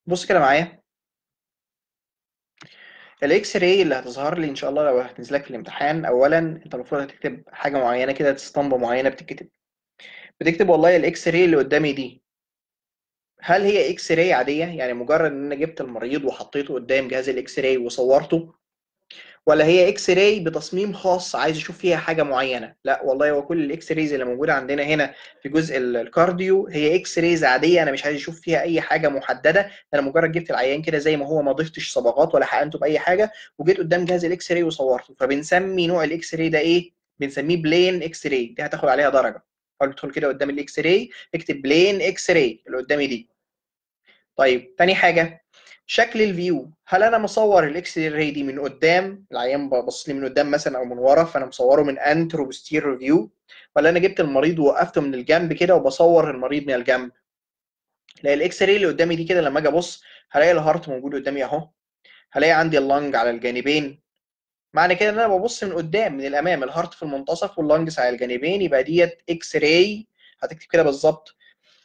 بص كده معايا الاكس راي اللي هتظهر لي ان شاء الله لو هتنزل لك في الامتحان اولا انت المفروض هتكتب حاجه معينه كده اسطمبه معينه بتتكتب بتكتب والله الاكس راي اللي قدامي دي هل هي اكس راي عاديه يعني مجرد ان انا جبت المريض وحطيته قدام جهاز الاكس راي وصورته ولا هي اكس راي بتصميم خاص عايز اشوف فيها حاجه معينه لا والله هو كل الاكس رايز اللي موجوده عندنا هنا في جزء ال- الكارديو هي اكس رايز عاديه انا مش عايز اشوف فيها اي حاجه محدده انا مجرد جبت العيان كده زي ما هو ما ضفتش صبغات ولا حقنته باي حاجه وجيت قدام جهاز الاكس راي وصورته فبنسمي نوع الاكس راي ده ايه بنسميه بلين اكس راي دي هتاخد عليها درجه حاول تدخل كده قدام الاكس راي اكتب بلين اكس راي اللي قدامي دي طيب تاني حاجه شكل الفيو هل انا مصور الاكس راي دي من قدام العيان باصص لي من قدام مثلا او من ورا فانا مصوره من انترو بوستيريور فيو ولا انا جبت المريض ووقفته من الجنب كده وبصور المريض من الجنب لا الاكس راي اللي قدامي دي كده لما اجي ابص هلاقي الهارت موجود قدامي اهو هلاقي عندي اللنج على الجانبين معنى كده ان انا ببص من قدام من الامام الهارت في المنتصف واللنجز على الجانبين يبقى ديت اكس راي هتكتب كده بالظبط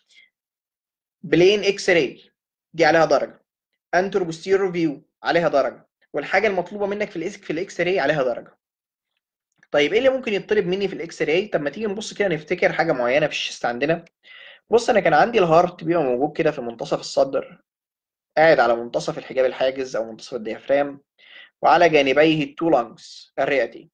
بلين اكس راي دي عليها درجه انترو بوستيريور فيو عليها درجه والحاجه المطلوبه منك في الاكس في الاكس راي عليها درجه طيب ايه اللي ممكن يطلب مني في الاكس راي طب ما تيجي نبص كده نفتكر حاجه معينه في الشيست عندنا بص انا كان عندي الهارت بيبقى موجود كده في منتصف الصدر قاعد على منتصف الحجاب الحاجز او منتصف الديافرام وعلى جانبيه التو لانجز الرئتين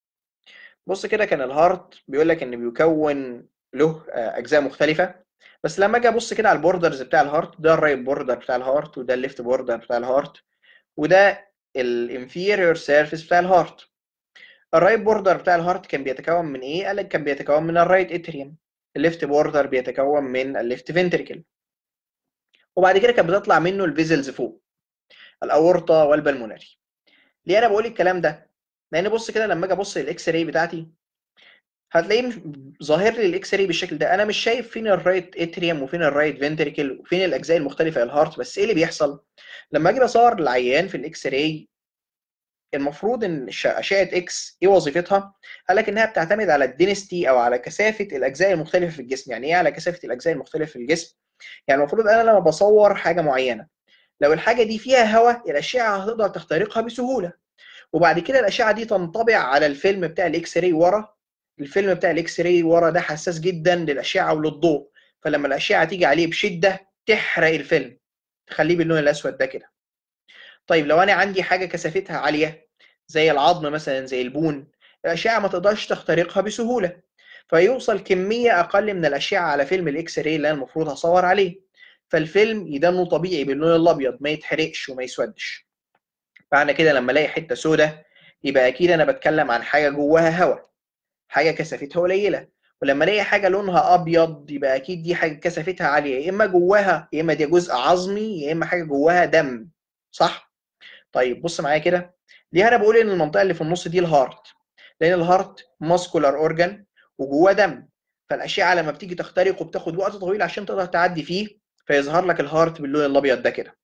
بص كده كان الهارت بيقول لك ان بيكون له اجزاء مختلفه بس لما اجي ابص كده على البوردرز بتاع الهارت ده الرايت بوردر بتاع الهارت وده الليفت بوردر بتاع الهارت وده الانفيريور سيرفيس بتاع الهارت الرايت بوردر بتاع الهارت كان بيتكون من ايه قال لك كان بيتكون من الرايت اتريوم الليفت بوردر بيتكون من الليفت فنتريكل وبعد كده كانت بتطلع منه الفيزلز فوق الاورطه والبلمونري ليه انا بقول الكلام ده لان بص كده لما اجي ابص للاكس راي بتاعتي هتلاقيه ظاهر لي الاكس راي بالشكل ده انا مش شايف فين الرايت اتريوم وفين الرايت فنتريكل وفين الاجزاء المختلفه للهارت بس ايه اللي بيحصل لما اجي اصور العيان في الاكس راي المفروض ان اشعه اكس ايه وظيفتها قال لك انها بتعتمد على الدينستي او على كثافه الاجزاء المختلفه في الجسم يعني ايه على كثافه الاجزاء المختلفه في الجسم يعني المفروض انا لما بصور حاجه معينه لو الحاجه دي فيها هواء الاشعه هتقدر تخترقها بسهوله وبعد كده الاشعه دي تنطبع على الفيلم بتاع الاكس راي ورا الفيلم بتاع الاكس راي ورا ده حساس جدا للاشعه وللضوء فلما الاشعه تيجي عليه بشده تحرق الفيلم تخليه باللون الاسود ده كده طيب لو انا عندي حاجه كثافتها عاليه زي العظم مثلا زي البون الاشعه ما تقدرش تخترقها بسهوله فيوصل كميه اقل من الاشعه على فيلم الاكس راي اللي انا المفروض هصور عليه فالفيلم يدنه طبيعي باللون الابيض ما يتحرقش وما يسودش معنى كده لما الاقي حته سودة يبقى اكيد انا بتكلم عن حاجه جواها هواء حاجه كثافتها قليله ولما الاقي حاجه لونها ابيض يبقى اكيد دي حاجه كثافتها عاليه يا اما جواها يا اما دي جزء عظمي يا اما حاجه جواها دم صح طيب بص معايا كده ليه انا بقول ان المنطقه اللي في النص دي الهارت لان الهارت ماسكولار اورجان وجواه دم فالاشعه لما بتيجي تخترقه بتاخد وقت طويل عشان تقدر تعدي فيه فيظهر لك الهارت باللون الابيض ده كده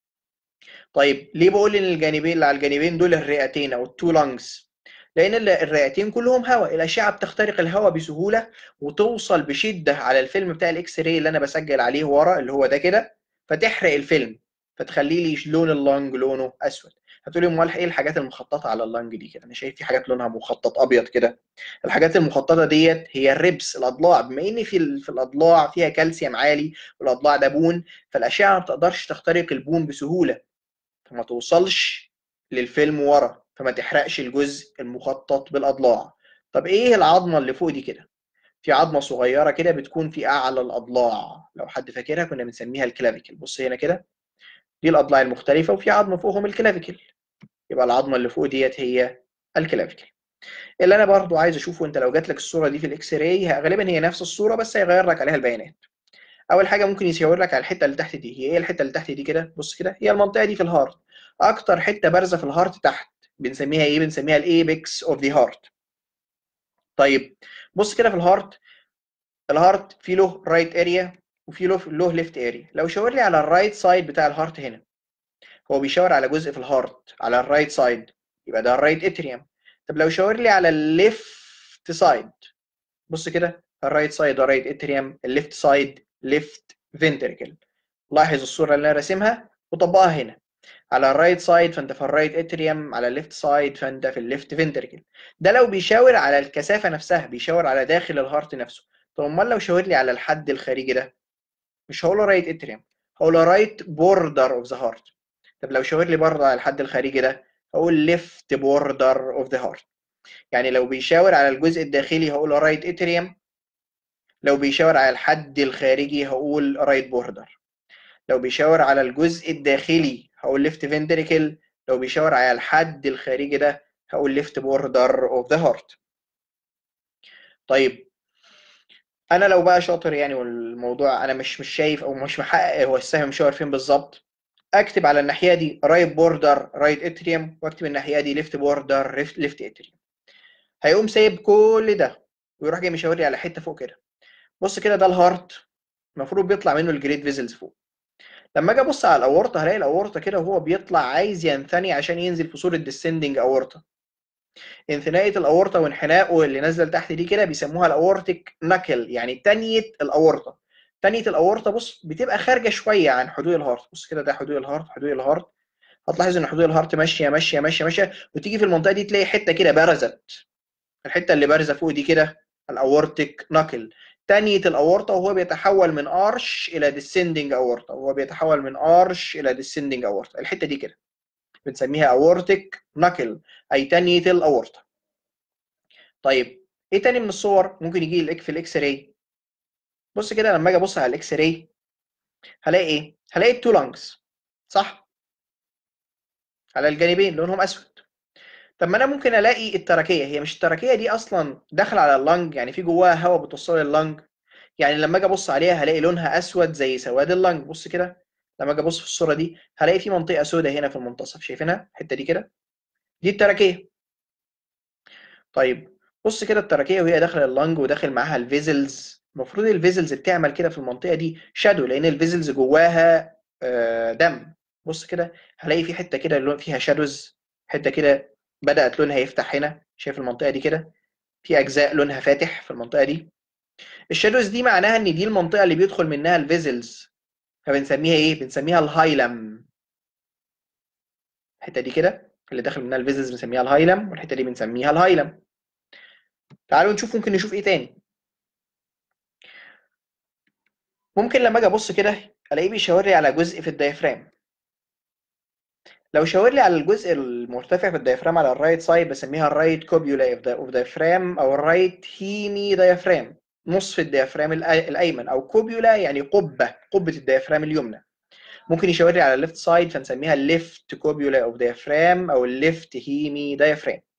طيب ليه بقول ان الجانبين اللي على الجانبين دول الرئتين او التو لانجز لان الرئتين كلهم هواء الاشعه بتخترق الهواء بسهوله وتوصل بشده على الفيلم بتاع الاكس راي اللي انا بسجل عليه ورا اللي هو ده كده فتحرق الفيلم فتخلي لي لون اللنج لونه اسود هتقولي امال ايه الحاجات المخططه على اللنج دي كده انا شايف في حاجات لونها مخطط ابيض كده الحاجات المخططه ديت هي الربس الاضلاع بما ان في في الاضلاع فيها كالسيوم عالي والاضلاع ده بون فالاشعه ما بتقدرش تخترق البون بسهوله فما توصلش للفيلم ورا فما تحرقش الجزء المخطط بالاضلاع طب ايه العظمه اللي فوق دي كده في عظمه صغيره كده بتكون في اعلى الاضلاع لو حد فاكرها كنا بنسميها الكلافيكل بص هنا كده دي الاضلاع المختلفه وفي عظمه فوقهم الكلافيكل يبقى العظمه اللي فوق ديت هي الكلافيكل اللي انا برضو عايز اشوفه انت لو جات لك الصوره دي في الاكس راي غالبا هي نفس الصوره بس هيغير لك عليها البيانات اول حاجه ممكن يشاور لك على الحته اللي تحت دي هي ايه الحته اللي تحت دي كده بص كده هي المنطقه دي في الهارت اكتر حته بارزه في الهارت تحت بنسميها ايه بنسميها الايبكس اوف ذا هارت طيب بص كده في الهارت الهارت في له رايت اريا وفي له له ليفت اريا لو شاور لي على الرايت سايد بتاع الهارت هنا هو بيشاور على جزء في الهارت على الرايت سايد يبقى ده الرايت اتريوم طب لو شاور لي على الليفت سايد بص كده الرايت سايد رايت اتريوم الليفت سايد ليفت فنتركل لاحظ الصوره اللي انا راسمها وطبقها هنا على الرايت سايد فانت في الرايت اتريوم على الليفت سايد فانت في الليفت فنتركل ده لو بيشاور على الكثافه نفسها بيشاور على داخل الهارت نفسه طب امال لو شاور لي على الحد الخارجي ده مش هقول رايت اتريوم هقول رايت بوردر اوف ذا هارت طب لو شاور لي برضه على الحد الخارجي ده هقول ليفت بوردر اوف ذا هارت يعني لو بيشاور على الجزء الداخلي هقول رايت اتريوم لو بيشاور على الحد الخارجي هقول رايت بوردر لو بيشاور على الجزء الداخلي هقول ليفت فنتريكل لو بيشاور على الحد الخارجي ده هقول ليفت بوردر اوف ذا هارت طيب انا لو بقى شاطر يعني والموضوع انا مش مش شايف او مش محقق هو السهم مشاور فين بالظبط اكتب على الناحيه دي رايت بوردر رايت اتريوم واكتب الناحيه دي ليفت بوردر ليفت اتريوم هيقوم سايب كل ده ويروح جاي مشاور لي على حته فوق كده بص كده ده الهارت المفروض بيطلع منه الجريد فيزلز فوق لما اجي ابص على الاورطه هلاقي الاورطه كده وهو بيطلع عايز ينثني عشان ينزل في صوره ديسندنج اورطه انثنائيه الاورطه وانحنائه اللي نازله تحت دي كده بيسموها الاورتيك نكل يعني تانيه الاورطه تانيه الاورطه بص بتبقى خارجه شويه عن حدود الهارت بص كده ده حدود الهارت حدود الهارت هتلاحظ ان حدود الهارت ماشيه ماشيه ماشيه ماشيه وتيجي في المنطقه دي تلاقي حته كده برزت الحته اللي بارزه فوق دي كده الاورتيك نكل تانية الأورطة وهو بيتحول من أرش إلى descending أورطة وهو بيتحول من أرش إلى descending أورطة الحتة دي كده بنسميها أورتيك نكل أي تانية الأورطة طيب إيه تاني من الصور ممكن يجي لك في الإكس راي بص كده لما أجي أبص على الإكس راي هلاقي إيه؟ هلاقي التو لانجز صح؟ على الجانبين لونهم أسود طب ما انا ممكن الاقي التركيه هي مش التركيه دي اصلا داخله على اللنج يعني في جواها هواء بتوصل لللنج يعني لما اجي ابص عليها هلاقي لونها اسود زي سواد اللنج بص كده لما اجي ابص في الصوره دي هلاقي في منطقه سوداء هنا في المنتصف شايفينها الحته دي كده دي التركيه طيب بص كده التركيه وهي داخله اللنج وداخل معاها الفيزلز المفروض الفيزلز بتعمل كده في المنطقه دي شادو لان الفيزلز جواها دم بص كده هلاقي في حته كده فيها شادوز حته كده بدأت لونها يفتح هنا شايف المنطقة دي كده في أجزاء لونها فاتح في المنطقة دي الشادوز دي معناها إن دي المنطقة اللي بيدخل منها الفيزلز فبنسميها إيه؟ بنسميها الهايلم الحتة دي كده اللي داخل منها الفيزلز بنسميها الهايلم والحتة دي بنسميها الهايلم تعالوا نشوف ممكن نشوف إيه تاني ممكن لما أجي أبص كده ألاقيه بيشاور لي على جزء في الديافرام لو شاور لي على الجزء المرتفع في الديافرام على الرايت سايد بسميها الرايت كوبيولا اوف ديافرام او الرايت هيمي ديافرام نصف الديافرام الايمن او كوبيولا يعني قبه قبه الديافرام اليمنى ممكن يشاور لي على الليفت سايد فنسميها الليفت كوبيولا اوف ديافرام او الليفت هيمي ديافرام